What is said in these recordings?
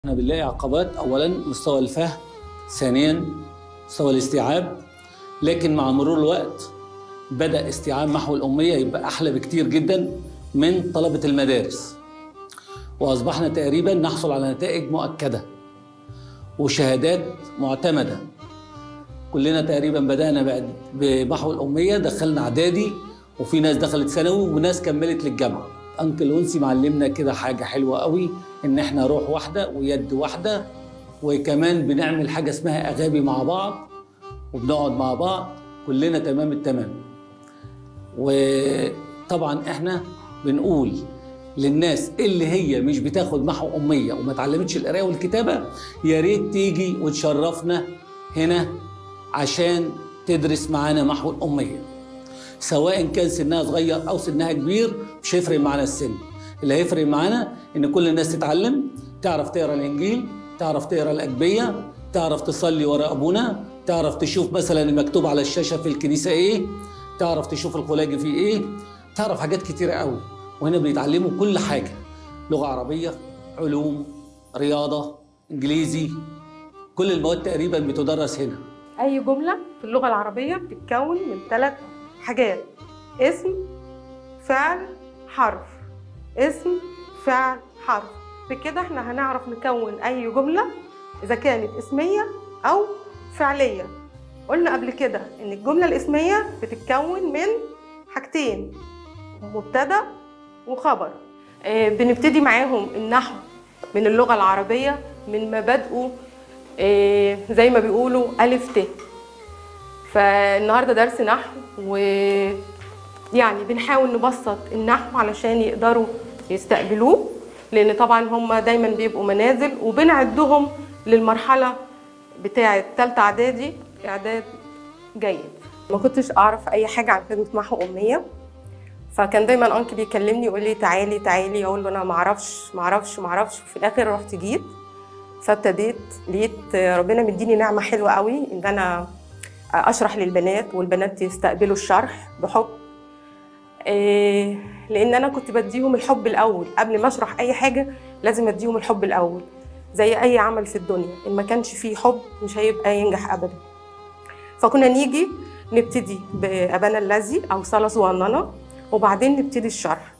احنا بنلاقي عقبات اولا مستوى الفهم ثانيا مستوى الاستيعاب لكن مع مرور الوقت بدا استيعاب محو الاميه يبقى احلى بكتير جدا من طلبه المدارس واصبحنا تقريبا نحصل على نتائج مؤكده وشهادات معتمده كلنا تقريبا بدانا بعد بمحو الاميه دخلنا اعدادي وفي ناس دخلت ثانوي وناس كملت للجامعه انكل ونسي معلمنا كده حاجه حلوه قوي ان احنا روح واحده ويد واحده وكمان بنعمل حاجه اسمها اغابي مع بعض وبنقعد مع بعض كلنا تمام التمام وطبعا احنا بنقول للناس اللي هي مش بتاخد محو اميه وما اتعلمتش القرايه والكتابه يا ريت تيجي وتشرفنا هنا عشان تدرس معانا محو الاميه سواء كان سنها صغير او سنها كبير مش هيفرق معانا السن اللي هيفرق معانا ان كل الناس تتعلم تعرف تقرا الانجيل تعرف تقرا الاجبيه تعرف تصلي ورا ابونا تعرف تشوف مثلا المكتوب على الشاشه في الكنيسه ايه تعرف تشوف الخلاجي فيه ايه تعرف حاجات كتيره قوي وهنا بيتعلموا كل حاجه لغه عربيه علوم رياضه انجليزي كل المواد تقريبا بتدرس هنا أي جملة في اللغة العربية بتتكون من ثلاث حاجات اسم فعل حرف اسم فعل حرف بكده احنا هنعرف نكون أي جملة إذا كانت اسمية أو فعلية قلنا قبل كده إن الجملة الاسمية بتتكون من حاجتين مبتدأ وخبر آه، بنبتدي معاهم النحو من اللغة العربية من مبادئه آه، زي ما بيقولوا ألف ت فالنهارده درس نحو و يعني بنحاول نبسط النحو علشان يقدروا يستقبلوه لان طبعا هم دايما بيبقوا منازل وبنعدهم للمرحله بتاعه ثالثه اعدادي اعداد جيد ما كنتش اعرف اي حاجه عن خدمه محو اميه فكان دايما انكل يكلمني يقول لي تعالي تعالي اقول له انا ما اعرفش ما اعرفش ما اعرفش في الاخر رحت جيت فابتديت لقيت ربنا مديني نعمه حلوه قوي ان انا اشرح للبنات والبنات يستقبلوا الشرح بحب إيه، لان انا كنت بديهم الحب الاول قبل ما اشرح اي حاجه لازم اديهم الحب الاول زي اي عمل في الدنيا ان ما كانش فيه حب مش هيبقى ينجح ابدا فكنا نيجي نبتدي بابانا الذي او صلاه صغننه وبعدين نبتدي الشرح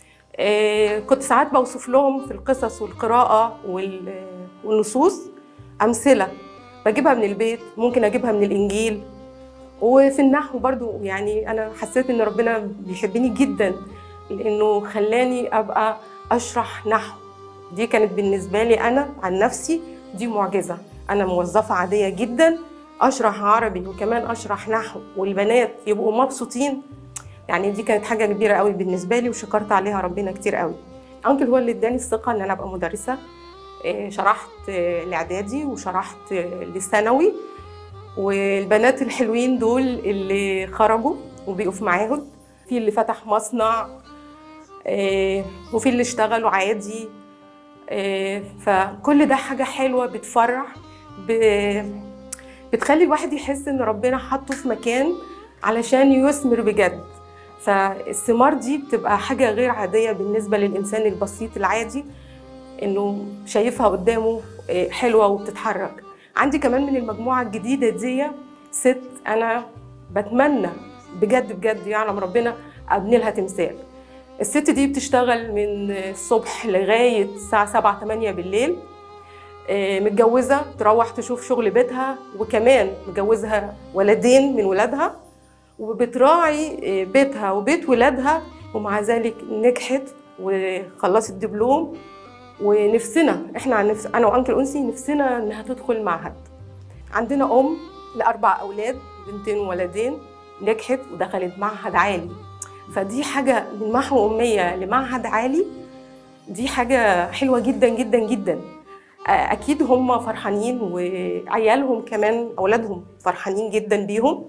إيه، كنت ساعات بوصف لهم في القصص والقراءه وال- والنصوص امثله بجيبها من البيت ممكن اجيبها من الانجيل وفي النحو برضو يعني انا حسيت ان ربنا بيحبني جدا لانه خلاني ابقى اشرح نحو دي كانت بالنسبه لي انا عن نفسي دي معجزه انا موظفه عاديه جدا اشرح عربي وكمان اشرح نحو والبنات يبقوا مبسوطين يعني دي كانت حاجه كبيره قوي بالنسبه لي وشكرت عليها ربنا كتير قوي انكل هو اللي اداني الثقه ان انا ابقى مدرسه إيه، شرحت إيه، الاعدادي وشرحت إيه، للثانوي والبنات الحلوين دول اللي خرجوا وبقوا في معاهد في اللي فتح مصنع إيه، وفي اللي اشتغلوا عادي إيه، فكل ده حاجة حلوة بتفرح ب- بتخلي الواحد يحس ان ربنا حطه في مكان علشان يثمر بجد فالثمار دي بتبقى حاجة غير عادية بالنسبة للإنسان البسيط العادي انه شايفها قدامه إيه، حلوة وبتتحرك عندي كمان من المجموعة الجديدة دي ست أنا بتمنى بجد بجد يعلم ربنا أبني لها تمثال الست دي بتشتغل من الصبح لغاية الساعة 7 8 بالليل آه، متجوزة تروح تشوف شغل بيتها وكمان متجوزها ولدين من ولادها وبتراعي آه، بيتها وبيت ولادها ومع ذلك نجحت وخلصت دبلوم ونفسنا احنا عن نفس انا وانكل انسي نفسنا انها تدخل معهد عندنا ام لاربع اولاد بنتين وولدين نجحت ودخلت معهد عالي فدي حاجه من محو اميه لمعهد عالي دي حاجه حلوه جدا جدا جدا آه، اكيد هم فرحانين وعيالهم كمان اولادهم فرحانين جدا بيهم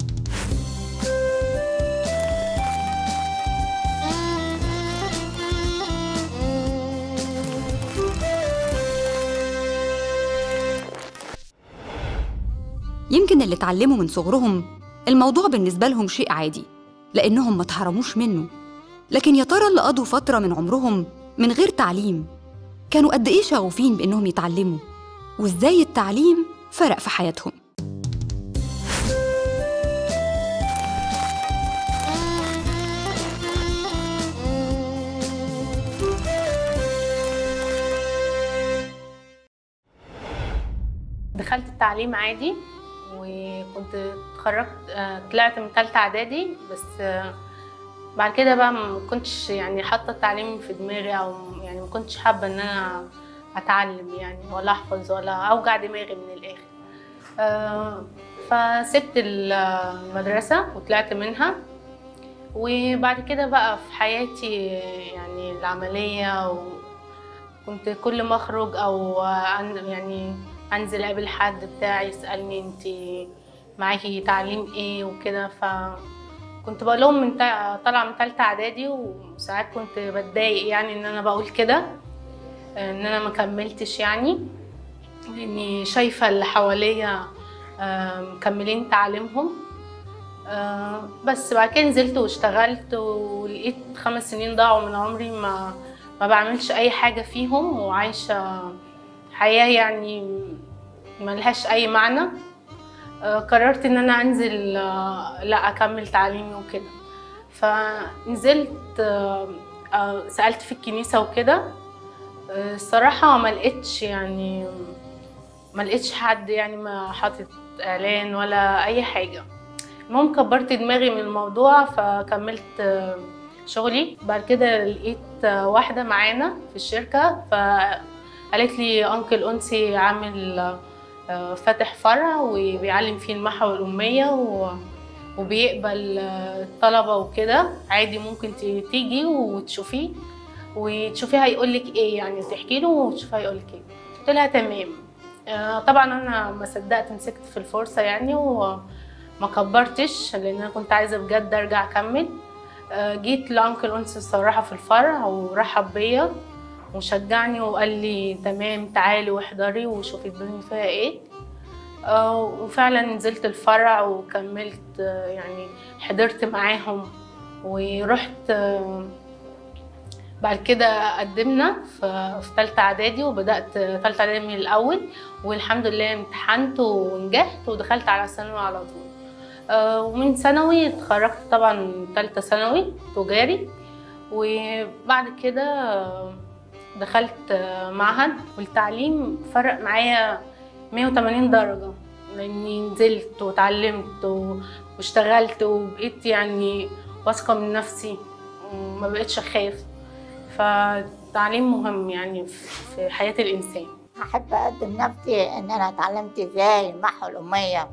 يمكن اللي اتعلموا من صغرهم الموضوع بالنسبة لهم شيء عادي لأنهم ما اتحرموش منه لكن يا ترى اللي قضوا فترة من عمرهم من غير تعليم كانوا قد إيه شغوفين بإنهم يتعلموا وإزاي التعليم فرق في حياتهم دخلت التعليم عادي وكنت اتخرجت آه، طلعت من تالتة اعدادي بس آه، بعد كده بقى ما كنتش يعني حاطه التعليم في دماغي او يعني ما كنتش حابه ان انا اتعلم يعني ولا احفظ ولا اوجع دماغي من الاخر آه، فسبت المدرسه وطلعت منها وبعد كده بقى في حياتي يعني العمليه وكنت كل ما اخرج او عن يعني انزل اقابل حد بتاعي يسالني انت معاكي تعليم ايه وكده فكنت بقول لهم من تا- طالعه من تالتة اعدادي وساعات كنت بتضايق يعني ان انا بقول كده ان انا ما كملتش يعني لاني شايفه اللي حواليا آه، مكملين تعليمهم آه، بس بعد كده نزلت واشتغلت ولقيت خمس سنين ضاعوا من عمري ما ما بعملش اي حاجه فيهم وعايشه حياه يعني ملهاش اي معنى آه، قررت ان انا انزل آه، لا اكمل تعليمي وكده فنزلت آه، آه، سالت في الكنيسه وكده آه، الصراحه ما لقيتش يعني ما لقيتش حد يعني ما حاطط اعلان ولا اي حاجه المهم كبرت دماغي من الموضوع فكملت آه، شغلي بعد كده لقيت آه، واحده معانا في الشركه فقالت لي انكل انسي عامل آه، فاتح فرع وبيعلم فيه المحو والأمية و... وبيقبل آه، الطلبة وكده عادي ممكن ت- تيجي وتشوفيه وتشوفيه هيقولك ايه يعني تحكي له وتشوفيه هيقولك ايه قلت لها تمام آه، طبعا انا ما صدقت مسكت في الفرصة يعني وما كبرتش لان انا كنت عايزة بجد ارجع اكمل آه، جيت لانكل انس الصراحة في الفرع ورحب بيا وشجعني وقال لي تمام تعالي واحضري وشوفي الدنيا فيها ايه آه، وفعلا نزلت الفرع وكملت آه، يعني حضرت معاهم ورحت آه، بعد كده قدمنا في في تالتة اعدادي وبدأت تالتة اعدادي من الأول والحمد لله امتحنت ونجحت ودخلت على ثانوي على طول آه، ومن ثانوي اتخرجت طبعا تالتة ثانوي تجاري وبعد كده آه، دخلت آه، معهد والتعليم فرق معايا 180 درجة لأني نزلت وتعلمت و- واشتغلت وبقيت يعني واثقة من نفسي وما بقتش أخاف فالتعليم مهم يعني في حياة الإنسان أحب أقدم نفسي إن أنا اتعلمت إزاي محو الأمية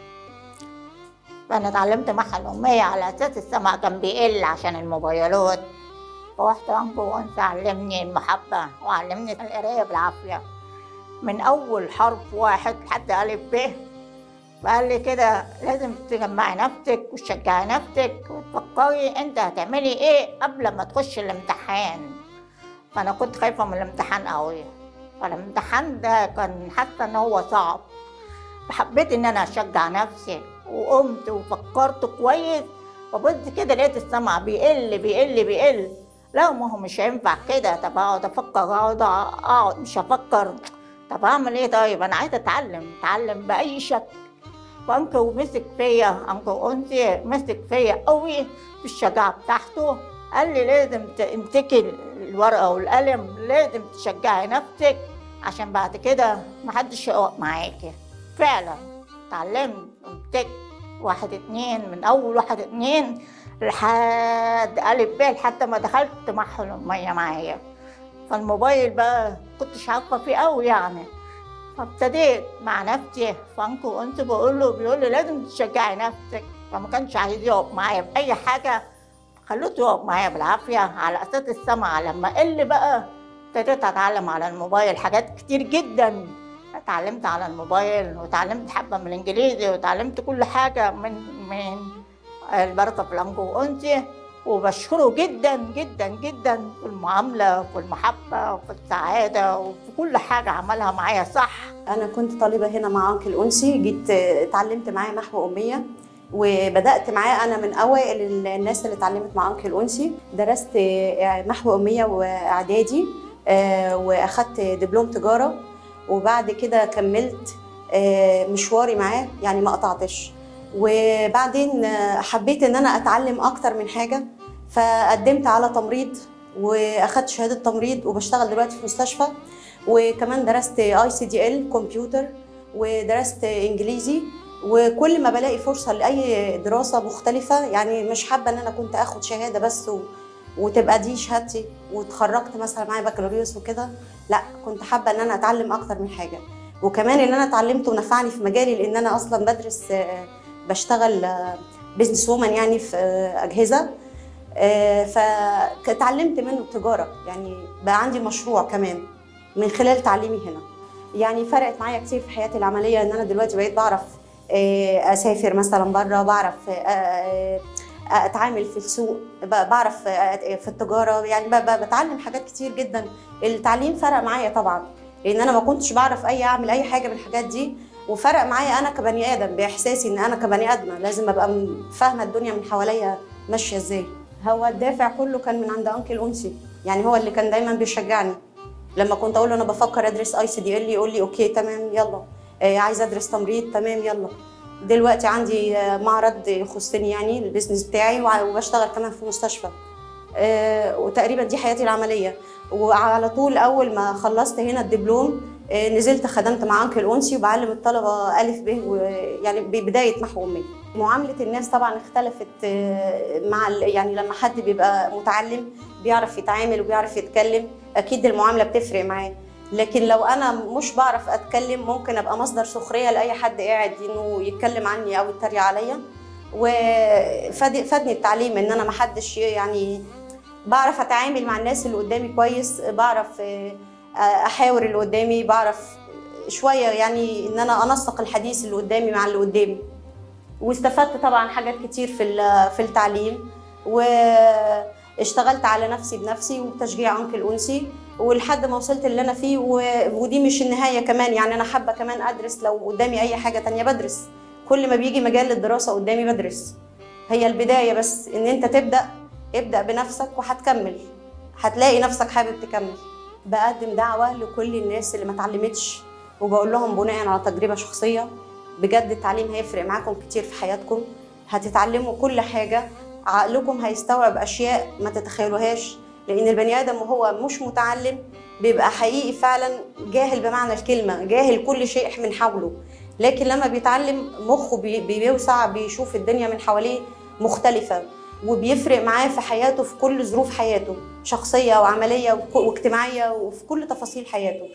فأنا اتعلمت محو الأمية على أساس السمع كان بيقل عشان الموبايلات فواحد أنكو وأنت علمني المحبة وعلمني القراية بالعافية من أول حرف واحد لحد ألف ب فقال لي كده لازم تجمعي نفسك وتشجعي نفسك وتفكري انت هتعملي ايه قبل ما تخشي الامتحان فانا كنت خايفه من الامتحان قوي فالامتحان ده كان حاسه ان هو صعب فحبيت ان انا اشجع نفسي وقمت وفكرت كويس وبص كده لقيت السمع بيقل بيقل بيقل لا ما هو مش هينفع كده طب اقعد افكر اقعد اقعد مش هفكر طب اعمل ايه طيب انا عايزه اتعلم اتعلم باي شكل فانكو مسك فيا انكو انسي مسك فيا قوي في الشجاعه بتاعته قال لي لازم تمسكي الورقه والقلم لازم تشجعي نفسك عشان بعد كده محدش يقف معاكي فعلا اتعلمت ومسكت واحد اتنين من اول واحد اتنين لحد الف ب لحد ما دخلت محو الاميه معايا فالموبايل بقى كنتش عارفه فيه قوي يعني فابتديت مع نفسي فانكو انت بقول له بيقول لي لازم تشجعي نفسك فما كانش عايز يقف معايا باي حاجه خلوته يقف معايا بالعافيه على اساس السمع لما قل بقى ابتديت اتعلم على الموبايل حاجات كتير جدا اتعلمت على الموبايل وتعلمت حبه من الانجليزي وتعلمت كل حاجه من من البركه في الانكو انتي وبشكره جدا جدا جدا في المعامله وفي المحبه وفي السعاده وفي كل حاجه عملها معايا صح انا كنت طالبه هنا مع انكل انسي جيت آه، اتعلمت معاه محو اميه وبدات معاه انا من اوائل الناس اللي اتعلمت مع انكل انسي درست آه، محو اميه واعدادي آه، واخدت دبلوم تجاره وبعد كده كملت آه، مشواري معاه يعني ما قطعتش وبعدين آه، حبيت ان انا اتعلم اكتر من حاجه فقدمت على تمريض واخدت شهاده تمريض وبشتغل دلوقتي في مستشفى وكمان درست اي سي دي ال كمبيوتر ودرست انجليزي وكل ما بلاقي فرصه لاي دراسه مختلفه يعني مش حابه ان انا كنت اخد شهاده بس و... وتبقى دي شهادتي واتخرجت مثلا معايا بكالوريوس وكده لا كنت حابه ان انا اتعلم اكتر من حاجه وكمان اللي انا اتعلمته نفعني في مجالي لان انا اصلا بدرس آه، بشتغل بزنس وومن يعني في آه، اجهزه آه، فتعلمت منه التجاره يعني بقى عندي مشروع كمان من خلال تعليمي هنا يعني فرقت معايا كتير في حياتي العمليه ان انا دلوقتي بقيت بعرف آه، اسافر مثلا بره بعرف آه، آه، اتعامل في السوق ب- بعرف آه، في التجاره يعني ب- ب- بتعلم حاجات كتير جدا التعليم فرق معايا طبعا لان انا ما كنتش بعرف اي اعمل اي حاجه من الحاجات دي وفرق معايا انا كبني ادم باحساسي ان انا كبني ادمه لازم ابقى م- فاهمه الدنيا من حواليا ماشيه ازاي هو الدافع كله كان من عند انكل انسي يعني هو اللي كان دايما بيشجعني لما كنت اقول له انا بفكر ادرس اي سي دي ال يقول لي اوكي تمام يلا آه، عايزه ادرس تمريض تمام يلا دلوقتي عندي آه، معرض يخصني يعني البيزنس بتاعي وع- وبشتغل كمان في مستشفى آه، وتقريبا دي حياتي العمليه وعلى طول اول ما خلصت هنا الدبلوم آه، نزلت خدمت مع انكل انسي وبعلم الطلبه الف ب و- يعني ببدايه محو امي معامله الناس طبعا اختلفت آه، مع ال- يعني لما حد بيبقى متعلم بيعرف يتعامل وبيعرف يتكلم اكيد المعامله بتفرق معاه لكن لو انا مش بعرف اتكلم ممكن ابقى مصدر سخريه لاي حد قاعد انه يتكلم عني او يتريق عليا وفادني التعليم ان انا ما حدش يعني بعرف اتعامل مع الناس اللي قدامي كويس بعرف آه، احاور اللي قدامي بعرف شويه يعني ان انا انسق الحديث اللي قدامي مع اللي قدامي واستفدت طبعا حاجات كتير في ال- في التعليم واشتغلت على نفسي بنفسي وبتشجيع انكل انسي ولحد ما وصلت اللي انا فيه و... ودي مش النهايه كمان يعني انا حابه كمان ادرس لو قدامي اي حاجه تانية بدرس كل ما بيجي مجال للدراسه قدامي بدرس هي البدايه بس ان انت تبدا ابدا بنفسك وهتكمل هتلاقي نفسك حابب تكمل بقدم دعوه لكل الناس اللي ما اتعلمتش وبقول لهم بناء على تجربه شخصيه بجد التعليم هيفرق معاكم كتير في حياتكم هتتعلموا كل حاجه عقلكم هيستوعب اشياء ما تتخيلوهاش لان البني ادم وهو مش متعلم بيبقى حقيقي فعلا جاهل بمعنى الكلمه جاهل كل شيء من حوله لكن لما بيتعلم مخه بي- بيوسع بيشوف الدنيا من حواليه مختلفه وبيفرق معاه في حياته في كل ظروف حياته شخصيه وعمليه وك- واجتماعيه وفي كل تفاصيل حياته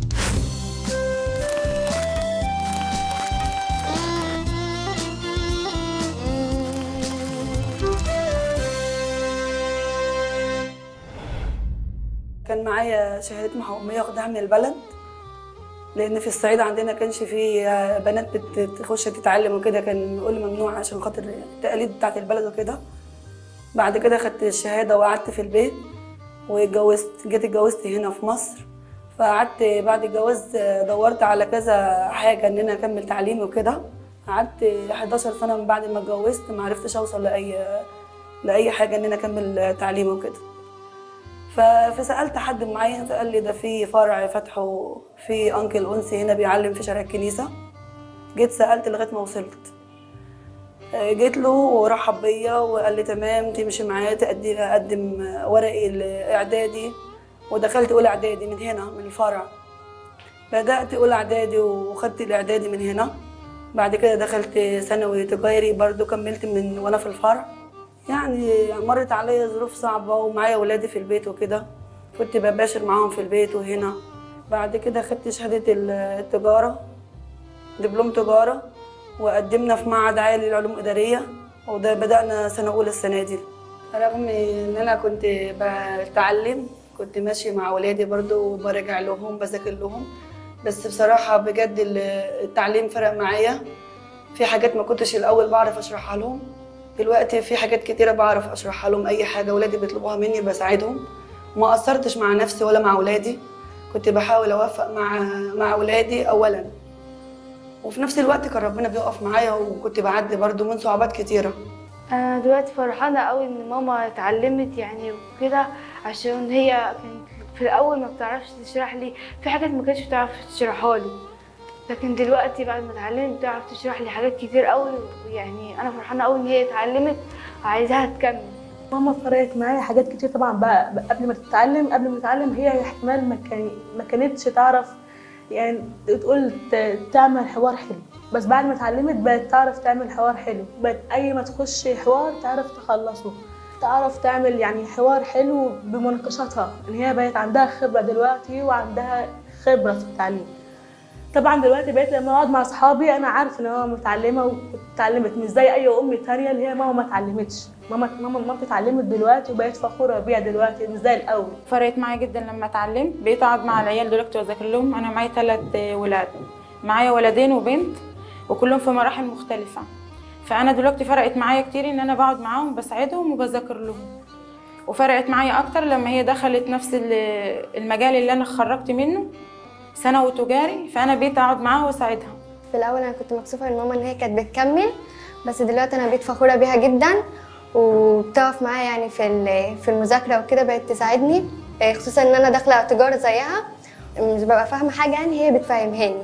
كان معايا شهادة محومية واخدها من البلد لأن في الصعيد عندنا كانش في بنات بت- بتخش تتعلم وكده كان بيقول ممنوع عشان خاطر التقاليد بتاعت البلد وكده بعد كده خدت الشهادة وقعدت في البيت واتجوزت جيت اتجوزت هنا في مصر فقعدت بعد الجواز دورت على كذا حاجة إن أنا أكمل تعليمي وكده قعدت 11 سنة من بعد ما اتجوزت ما عرفتش أوصل لأي لأي حاجة إن أنا أكمل تعليمي وكده ف- فسالت حد معين فقال لي ده في فرع فتحه في انكل انسي هنا بيعلم في شارع الكنيسه جيت سالت لغايه ما وصلت آه، جيت له ورحب بيا وقال لي تمام تمشي معايا تقدي اقدم ورقي الاعدادي ودخلت اولى اعدادي من هنا من الفرع بدات اولى اعدادي وخدت الاعدادي من هنا بعد كده دخلت ثانوي تجاري برضو كملت من وانا في الفرع يعني مرت عليا ظروف صعبة ومعايا ولادي في البيت وكده كنت بباشر معاهم في البيت وهنا بعد كده خدت شهادة التجارة دبلوم تجارة وقدمنا في معهد عالي للعلوم الإدارية وده بدأنا سنة أولى السنة دي رغم إن أنا كنت بتعلم كنت ماشية مع ولادي برضو وبراجع لهم بذاكر لهم بس بصراحة بجد التعليم فرق معايا في حاجات ما كنتش الأول بعرف أشرحها لهم دلوقتي في حاجات كتيرة بعرف أشرحها لهم أي حاجة ولادي بيطلبوها مني بساعدهم ما قصرتش مع نفسي ولا مع ولادي كنت بحاول أوفق مع مع ولادي أولا وفي نفس الوقت كان ربنا بيقف معايا وكنت بعدي برضو من صعوبات كتيرة انا دلوقتي فرحانه قوي ان ماما اتعلمت يعني وكده عشان هي كانت في الاول ما بتعرفش تشرح لي في حاجات ما كانتش بتعرف تشرحها لي لكن دلوقتي بعد ما اتعلمت بتعرف تشرح لي حاجات كتير قوي ويعني انا فرحانه قوي ان هي اتعلمت وعايزاها تكمل ماما فرقت معايا حاجات كتير طبعا بقى بقى قبل ما تتعلم قبل ما تتعلم هي احتمال ما كان ما كانتش تعرف يعني تقول ت- تعمل حوار حلو بس بعد ما اتعلمت بقت تعرف تعمل حوار حلو بقت اي ما تخش حوار تعرف تخلصه تعرف تعمل يعني حوار حلو بمناقشاتها ان هي بقت عندها خبرة دلوقتي وعندها خبرة في التعليم طبعا دلوقتي بقيت لما اقعد مع اصحابي انا عارفه ان ماما متعلمه واتعلمت مش زي اي ام تانية اللي هي ماما ما اتعلمتش ماما ماما مامتي اتعلمت دلوقتي وبقيت فخوره بيها دلوقتي مش زي الاول فرقت معايا جدا لما اتعلمت بقيت اقعد مع العيال دلوقتي واذاكر لهم انا معايا ثلاث ولاد معايا ولدين وبنت وكلهم في مراحل مختلفه فانا دلوقتي فرقت معايا كتير ان انا بقعد معاهم بساعدهم وبذاكر لهم وفرقت معايا اكتر لما هي دخلت نفس ال- المجال اللي انا خرجت منه ثانوي تجاري فانا بقيت اقعد معاها واساعدها في الاول انا كنت مكسوفه من ماما ان هي كانت بتكمل بس دلوقتي انا بقيت فخوره بيها جدا وبتقف معايا يعني في ال- في المذاكره وكده بقت تساعدني آه، خصوصا ان انا داخله تجاره زيها مش ببقى فاهمه حاجه يعني هي بتفهمهاني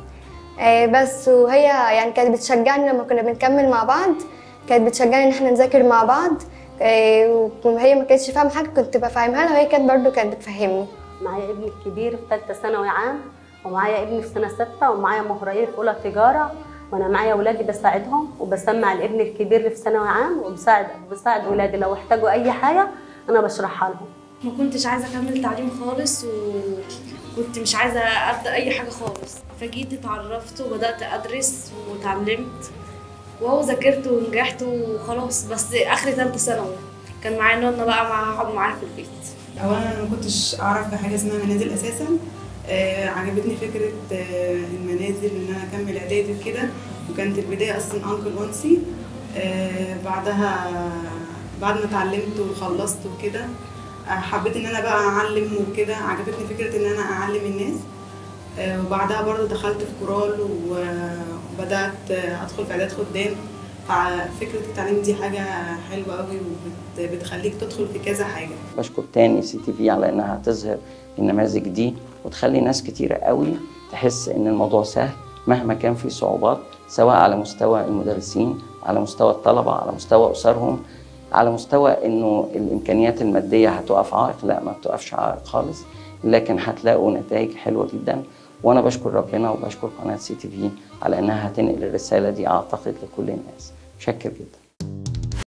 آه، بس وهي يعني كانت بتشجعني لما كنا بنكمل مع بعض كانت بتشجعني ان احنا نذاكر مع بعض آه، وهي ما كانتش فاهمه حاجه كنت بفهمها لها وهي كانت برضو كانت بتفهمني معايا ابني الكبير في ثالثه ثانوي عام ومعايا ابني في سنه سته ومعايا مهرين في اولى تجاره وانا معايا اولادي بساعدهم وبسمع الابن الكبير اللي في ثانوي عام وبساعد بساعد اولادي لو احتاجوا اي حاجه انا بشرحها لهم ما كنتش عايزه اكمل تعليم خالص وكنت مش عايزه ابدا اي حاجه خالص فجيت اتعرفت وبدات ادرس واتعلمت وهو ذاكرت ونجحت وخلاص بس اخر ثالثه ثانوي كان معايا نونا بقى مع هقعد معاها في البيت اولا انا ما كنتش اعرف بحاجه اسمها منازل اساسا آه عجبتني فكره آه المنازل ان انا اكمل اعدادي وكده وكانت البدايه اصلا انكل اونسي آه بعدها بعد ما اتعلمت وخلصت وكده آه حبيت ان انا بقى اعلم وكده عجبتني فكره ان انا اعلم الناس آه وبعدها برضو دخلت في كورال و- وبدات آه، ادخل في اعداد خدام ففكره التعليم دي حاجه حلوه قوي وبتخليك تدخل في كذا حاجه بشكر تاني سي تي في على انها تظهر النماذج دي وتخلي ناس كتيرة قوي تحس ان الموضوع سهل مهما كان في صعوبات سواء على مستوى المدرسين على مستوى الطلبة على مستوى أسرهم على مستوى انه الامكانيات المادية هتقف عائق لا ما بتقفش عائق خالص لكن هتلاقوا نتائج حلوة جدا وانا بشكر ربنا وبشكر قناة سي تي في على انها هتنقل الرسالة دي اعتقد لكل الناس شكر جدا